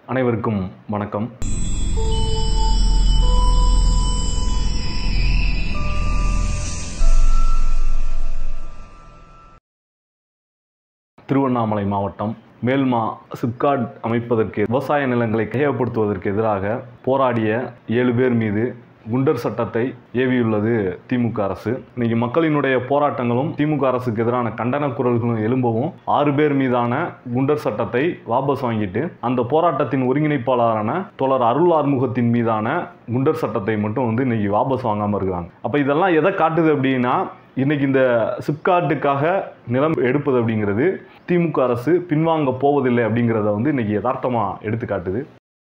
அனைவருக்கும் வணக்கம் திருவண்ணாமலை மாவட்டம் மேல்மா சிப்காட் அமைப்பதற்கு விவசாய நிலங்களை கையகப்படுத்துவதற்கு எதிராக போராடிய ஏழு பேர் மீது குண்டர் சட்டத்தை ஏவியுள்ளது திமுக அரசு இன்னைக்கு மக்களினுடைய போராட்டங்களும் திமுக அரசுக்கு எதிரான கண்டன குரல்களும் எழும்பவும் ஆறு பேர் மீதான குண்டர் சட்டத்தை வாபஸ் வாங்கிட்டு அந்த போராட்டத்தின் ஒருங்கிணைப்பாளரான தோழர் அருள் ஆறுமுகத்தின் மீதான குண்டர் சட்டத்தை மட்டும் வந்து இன்னைக்கு வாபஸ் வாங்காமல் இருக்காங்க அப்போ இதெல்லாம் எதை காட்டுது அப்படின்னா இன்னைக்கு இந்த சிப்காட்டுக்காக நிலம் எடுப்பது அப்படிங்கிறது திமுக அரசு பின்வாங்க போவதில்லை அப்படிங்கிறத வந்து இன்னைக்கு யதார்த்தமாக எடுத்து காட்டுது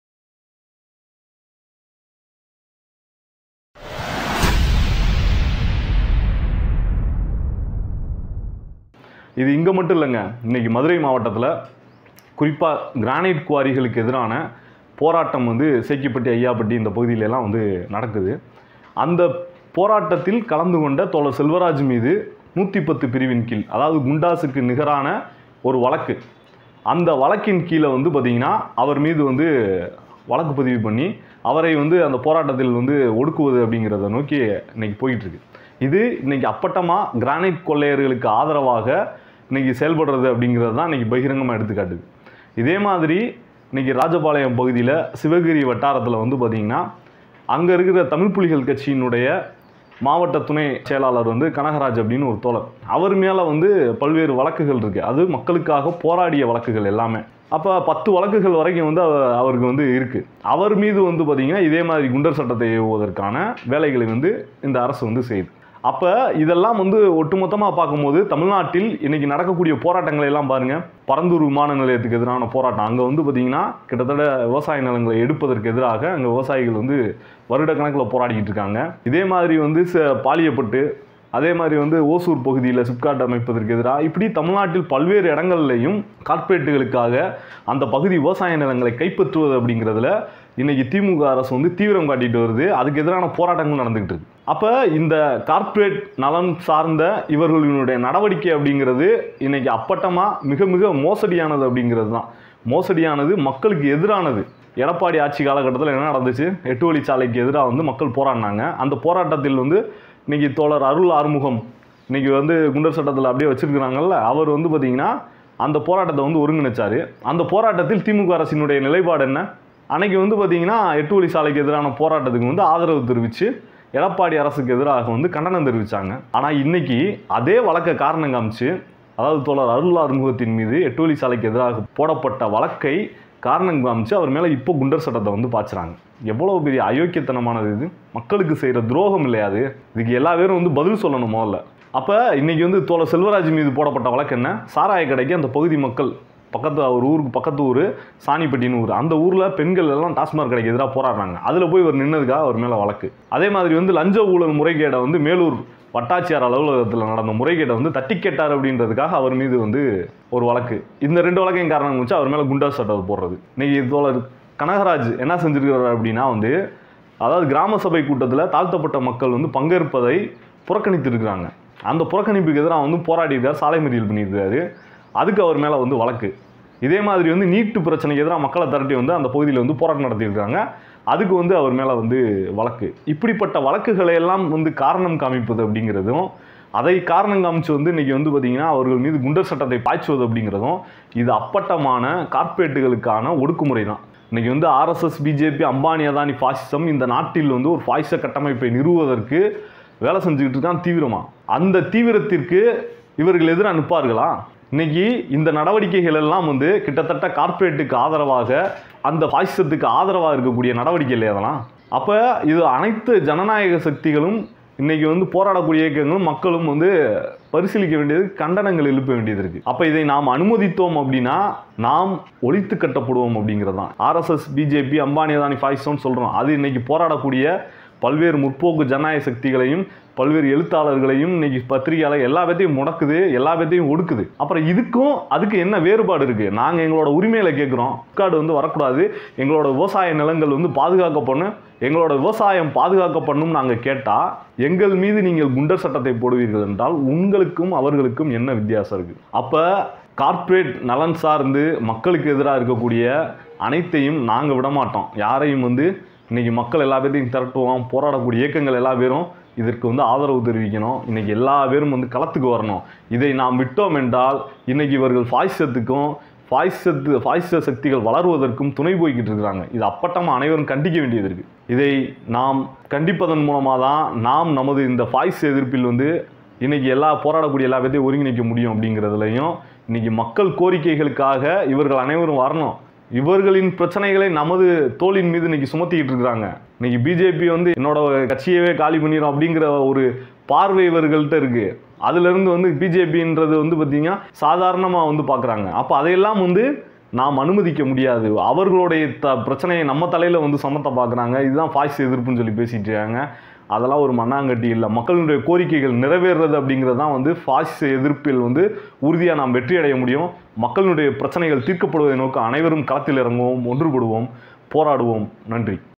இது இங்கே மட்டும் இல்லைங்க இன்னைக்கு மதுரை மாவட்டத்தில் குறிப்பாக கிரானைட் குவாரிகளுக்கு எதிரான போராட்டம் வந்து சேக்கிப்பட்டி ஐயாப்பட்டி இந்த பகுதியில எல்லாம் வந்து நடக்குது அந்த போராட்டத்தில் கலந்து கொண்ட தோழர் செல்வராஜ் மீது நூற்றி பத்து பிரிவின் கீழ் அதாவது குண்டாஸுக்கு நிகரான ஒரு வழக்கு அந்த வழக்கின் கீழே வந்து பார்த்திங்கன்னா அவர் மீது வந்து வழக்கு பதிவு பண்ணி அவரை வந்து அந்த போராட்டத்தில் வந்து ஒடுக்குவது அப்படிங்கிறத நோக்கி இன்னைக்கு போயிட்டு இருக்கு இது இன்னைக்கு அப்பட்டமாக கிரானைட் கொள்ளையர்களுக்கு ஆதரவாக இன்னைக்கு செயல்படுறது அப்படிங்கிறது தான் இன்னைக்கு பகிரங்கமாக எடுத்துக்காட்டுது இதே மாதிரி இன்னைக்கு ராஜபாளையம் பகுதியில் சிவகிரி வட்டாரத்தில் வந்து பார்த்திங்கன்னா அங்கே இருக்கிற தமிழ் புலிகள் கட்சியினுடைய மாவட்ட துணை செயலாளர் வந்து கனகராஜ் அப்படின்னு ஒரு தோழர் அவர் மேலே வந்து பல்வேறு வழக்குகள் இருக்குது அது மக்களுக்காக போராடிய வழக்குகள் எல்லாமே அப்போ பத்து வழக்குகள் வரைக்கும் வந்து அவ- அவருக்கு வந்து இருக்குது அவர் மீது வந்து பார்த்திங்கன்னா இதே மாதிரி குண்டர் சட்டத்தை ஏவுவதற்கான வேலைகளை வந்து இந்த அரசு வந்து செய்யுது அப்போ இதெல்லாம் வந்து ஒட்டுமொத்தமாக பார்க்கும்போது தமிழ்நாட்டில் இன்னைக்கு நடக்கக்கூடிய போராட்டங்களை எல்லாம் பாருங்கள் பரந்தூர் விமான நிலையத்துக்கு எதிரான போராட்டம் அங்கே வந்து பார்த்திங்கன்னா கிட்டத்தட்ட விவசாய நிலங்களை எடுப்பதற்கு எதிராக அங்கே விவசாயிகள் வந்து வருடக்கணக்கில் போராடிக்கிட்டு இருக்காங்க இதே மாதிரி வந்து ச- பாலியப்பட்டு அதே மாதிரி வந்து ஓசூர் பகுதியில் சிப்காட் அமைப்பதற்கு எதிராக இப்படி தமிழ்நாட்டில் பல்வேறு இடங்கள்லையும் கார்ப்பரேட்டுகளுக்காக அந்த பகுதி விவசாய நிலங்களை கைப்பற்றுவது அப்படிங்கிறதுல இன்னைக்கு திமுக அரசு வந்து தீவிரம் காட்டிட்டு வருது அதுக்கு எதிரான போராட்டங்கள் நடந்துகிட்டு இருக்கு அப்போ இந்த கார்ப்பரேட் நலன் சார்ந்த இவர்களினுடைய நடவடிக்கை அப்படிங்கிறது இன்னைக்கு அப்பட்டமாக மிக மிக மோசடியானது அப்படிங்கிறது தான் மோசடியானது மக்களுக்கு எதிரானது எடப்பாடி ஆட்சி காலகட்டத்தில் என்ன நடந்துச்சு எட்டு வழிச்சாலைக்கு எதிராக வந்து மக்கள் போராடினாங்க அந்த போராட்டத்தில் வந்து இன்னைக்கு தோழர் அருள் ஆறுமுகம் இன்னைக்கு வந்து குண்டர் சட்டத்தில் அப்படியே வச்சிருக்கிறாங்கல்ல அவர் வந்து பார்த்தீங்கன்னா அந்த போராட்டத்தை வந்து ஒருங்கிணைச்சார் அந்த போராட்டத்தில் திமுக அரசினுடைய நிலைப்பாடு என்ன அன்னைக்கு வந்து பார்த்தீங்கன்னா எட்டு வழி சாலைக்கு எதிரான போராட்டத்துக்கு வந்து ஆதரவு தெரிவித்து எடப்பாடி அரசுக்கு எதிராக வந்து கண்டனம் தெரிவித்தாங்க ஆனால் இன்னைக்கு அதே வழக்கை காரணம் காமிச்சு அதாவது தோழர் அருள் ஆறுமுகத்தின் மீது எட்டு வழி சாலைக்கு எதிராக போடப்பட்ட வழக்கை காரணம் காமிச்சு அவர் மேலே இப்போ குண்டர் சட்டத்தை வந்து பாய்ச்சுறாங்க எவ்வளோ பெரிய அயோக்கியத்தனமானது இது மக்களுக்கு செய்கிற துரோகம் இல்லையா அது இதுக்கு எல்லா பேரும் வந்து பதில் சொல்லணும் முதல்ல அப்போ இன்னைக்கு வந்து தோழர் செல்வராஜ் மீது போடப்பட்ட வழக்கு என்ன சாராய கடைக்கு அந்த பகுதி மக்கள் பக்கத்து அவர் ஊருக்கு பக்கத்து ஊர் சாணிப்பட்டின்னு ஊர் அந்த ஊரில் பெண்கள் எல்லாம் டாஸ்மாக் கடைக்கு எதிராக போராடுறாங்க அதில் போய் இவர் நின்னதுக்காக அவர் மேலே வழக்கு அதே மாதிரி வந்து லஞ்ச ஊழல் முறைகேடை வந்து மேலூர் வட்டாட்சியர் அலுவலகத்தில் நடந்த முறைகேட்டை வந்து தட்டி கேட்டார் அப்படின்றதுக்காக அவர் மீது வந்து ஒரு வழக்கு இந்த ரெண்டு வழக்கையும் காரணம் வச்சு அவர் மேலே குண்டா சட்டத்தை போடுறது இன்னைக்கு தோழர் கனகராஜ் என்ன செஞ்சிருக்கிறார் அப்படின்னா வந்து அதாவது கிராம சபை கூட்டத்தில் தாழ்த்தப்பட்ட மக்கள் வந்து பங்கேற்பதை புறக்கணித்திருக்கிறாங்க அந்த புறக்கணிப்புக்கு எதிராக வந்து போராடியிருக்கார் சாலை மறியல் பண்ணியிருக்காரு அதுக்கு அவர் மேலே வந்து வழக்கு இதே மாதிரி வந்து நீட்டு பிரச்சனைக்கு எதிராக மக்களை திரட்டி வந்து அந்த பகுதியில் வந்து போராட்டம் நடத்தியிருக்காங்க அதுக்கு வந்து அவர் மேலே வந்து வழக்கு இப்படிப்பட்ட வழக்குகளை எல்லாம் வந்து காரணம் காமிப்பது அப்படிங்கிறதும் அதை காரணம் காமிச்சு வந்து இன்னைக்கு வந்து பார்த்தீங்கன்னா அவர்கள் மீது குண்டர் சட்டத்தை பாய்ச்சுவது அப்படிங்கிறதும் இது அப்பட்டமான கார்ப்பரேட்டுகளுக்கான ஒடுக்குமுறை தான் இன்னைக்கு வந்து ஆர்எஸ்எஸ் பிஜேபி அம்பானி அதானி பாசிசம் இந்த நாட்டில் வந்து ஒரு பாய்ச்ச கட்டமைப்பை நிறுவுவதற்கு வேலை செஞ்சுக்கிட்டு இருக்கான் தீவிரமா அந்த தீவிரத்திற்கு இவர்கள் எதிராக நிற்பார்களா இன்னைக்கு இந்த நடவடிக்கைகள் எல்லாம் வந்து கிட்டத்தட்ட கார்ப்பரேட்டுக்கு ஆதரவாக அந்த பாசிசத்துக்கு ஆதரவாக இருக்கக்கூடிய நடவடிக்கை இல்லையா அதெல்லாம் அப்போ இது அனைத்து ஜனநாயக சக்திகளும் இன்னைக்கு வந்து போராடக்கூடிய இயக்கங்களும் மக்களும் வந்து பரிசீலிக்க வேண்டியது கண்டனங்கள் எழுப்ப வேண்டியது இருக்கு அப்ப இதை நாம் அனுமதித்தோம் அப்படின்னா நாம் ஒழித்து கட்டப்படுவோம் அப்படிங்கிறது தான் ஆர்எஸ்எஸ் பிஜேபி அம்பானி அதானி ஃபாய்ஸோன்னு சொல்றோம் அது இன்னைக்கு போராடக்கூடிய பல்வேறு முற்போக்கு ஜனநாயக சக்திகளையும் பல்வேறு எழுத்தாளர்களையும் இன்னைக்கு பத்திரிகையாளர் எல்லா பேத்தையும் முடக்குது எல்லா பேத்தையும் ஒடுக்குது அப்புறம் இதுக்கும் அதுக்கு என்ன வேறுபாடு இருக்கு நாங்கள் எங்களோட உரிமையில கேட்குறோம் காடு வந்து வரக்கூடாது எங்களோட விவசாய நிலங்கள் வந்து பாதுகாக்கப்படணும் எங்களோட விவசாயம் பாதுகாக்கப்படணும் நாங்கள் கேட்டால் எங்கள் மீது நீங்கள் குண்டர் சட்டத்தை போடுவீர்கள் என்றால் உங்களுக்கும் அவர்களுக்கும் என்ன வித்தியாசம் இருக்கு அப்போ கார்ப்பரேட் நலன் சார்ந்து மக்களுக்கு எதிராக இருக்கக்கூடிய அனைத்தையும் நாங்கள் விட மாட்டோம் யாரையும் வந்து இன்னைக்கு மக்கள் எல்லா பேர்த்தையும் திரட்டுவோம் போராடக்கூடிய இயக்கங்கள் எல்லா பேரும் இதற்கு வந்து ஆதரவு தெரிவிக்கணும் இன்னைக்கு எல்லா பேரும் வந்து களத்துக்கு வரணும் இதை நாம் விட்டோம் என்றால் இன்னைக்கு இவர்கள் பாய்சத்துக்கும் பாய்சத்து பாய்ச சக்திகள் வளருவதற்கும் துணை போய்கிட்டு இருக்கிறாங்க இது அப்பட்டமாக அனைவரும் கண்டிக்க வேண்டியது இருக்குது இதை நாம் கண்டிப்பதன் மூலமாக தான் நாம் நமது இந்த பாய்ஸ் எதிர்ப்பில் வந்து இன்னைக்கு எல்லா போராடக்கூடிய எல்லா பேர்த்தையும் ஒருங்கிணைக்க முடியும் அப்படிங்கிறதுலையும் இன்னைக்கு மக்கள் கோரிக்கைகளுக்காக இவர்கள் அனைவரும் வரணும் இவர்களின் பிரச்சனைகளை நமது தோளின் மீது இன்னைக்கு சுமத்திக்கிட்டு இருக்கிறாங்க இன்னைக்கு பிஜேபி வந்து என்னோட கட்சியவே காலி பண்ணிடும் அப்படிங்கிற ஒரு பார்வை இவர்கள்ட்ட இருக்கு அதுலேருந்து வந்து பிஜேபின்றது வந்து பார்த்தீங்கன்னா சாதாரணமாக வந்து பார்க்குறாங்க அப்போ அதையெல்லாம் வந்து நாம் அனுமதிக்க முடியாது அவர்களுடைய த பிரச்சனையை நம்ம தலையில் வந்து சமத்த பார்க்குறாங்க இதுதான் ஃபாய்ஸ் எதிர்ப்புன்னு சொல்லி பேசிட்டு இருக்காங்க அதெல்லாம் ஒரு மண்ணாங்கட்டி இல்லை மக்களுடைய கோரிக்கைகள் நிறைவேறது அப்படிங்கிறது தான் வந்து ஃபாஸ் எதிர்ப்பில் வந்து உறுதியாக நாம் வெற்றி அடைய முடியும் மக்களுடைய பிரச்சனைகள் தீர்க்கப்படுவதை நோக்க அனைவரும் களத்தில் இறங்குவோம் ஒன்றுபடுவோம் போராடுவோம் நன்றி